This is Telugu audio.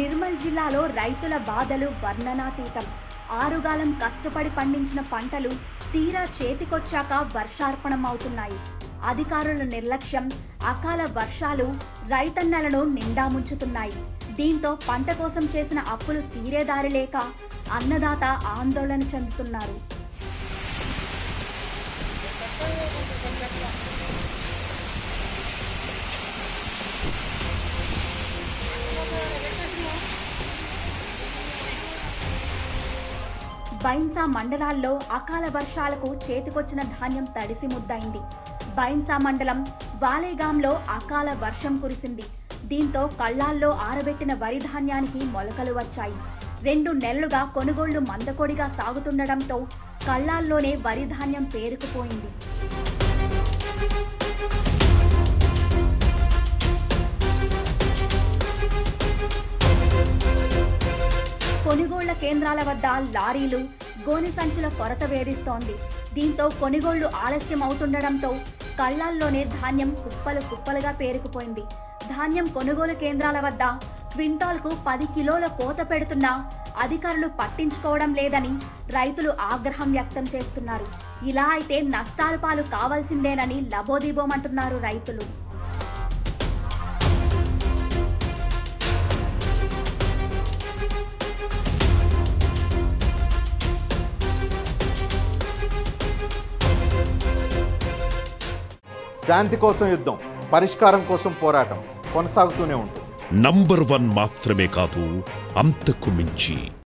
నిర్మల్ జిల్లాలో రైతుల బాధలు వర్ణనాతీతం ఆరుగాలం కష్టపడి పండించిన పంటలు తీరా చేతికొచ్చాక వర్షార్పణం అవుతున్నాయి అధికారుల నిర్లక్ష్యం అకాల వర్షాలు రైతన్నలను నిండా ముంచుతున్నాయి దీంతో పంట కోసం చేసిన అప్పులు తీరేదారి లేక అన్నదాత ఆందోళన చెందుతున్నారు బైన్సా మండలాల్లో అకాల వర్షాలకు చేతికొచ్చిన ధాన్యం తడిసి ముద్దయింది బైన్సా మండలం వాలేగాంలో అకాల వర్షం కురిసింది దీంతో కళ్ళాల్లో ఆరబెట్టిన వరి ధాన్యానికి మొలకలు వచ్చాయి రెండు నెలలుగా కొనుగోళ్లు మందకొడిగా సాగుతుండటంతో కళ్ళాల్లోనే వరి ధాన్యం పేరుకుపోయింది కొనుగోళ్ల కేంద్రాల వద్ద లారీలు గోనె సంచుల కొరత వేధిస్తోంది దీంతో కొనుగోళ్లు ఆలస్యం అవుతుండటంతో కళ్ళాల్లోనే ధాన్యం కుప్పలు కుప్పలుగా పేరుకుపోయింది ధాన్యం కొనుగోలు కేంద్రాల వద్ద క్వింటాల్కు పది కిలోల కోత పెడుతున్నా అధికారులు పట్టించుకోవడం లేదని రైతులు ఆగ్రహం వ్యక్తం చేస్తున్నారు ఇలా అయితే నష్టాల పాలు కావాల్సిందేనని లబోదిబోమంటున్నారు రైతులు శాంతి కోసం యుద్ధం పరిష్కారం కోసం పోరాటం కొనసాగుతూనే ఉంటుంది నంబర్ వన్ మాత్రమే కాదు అంతకు మించి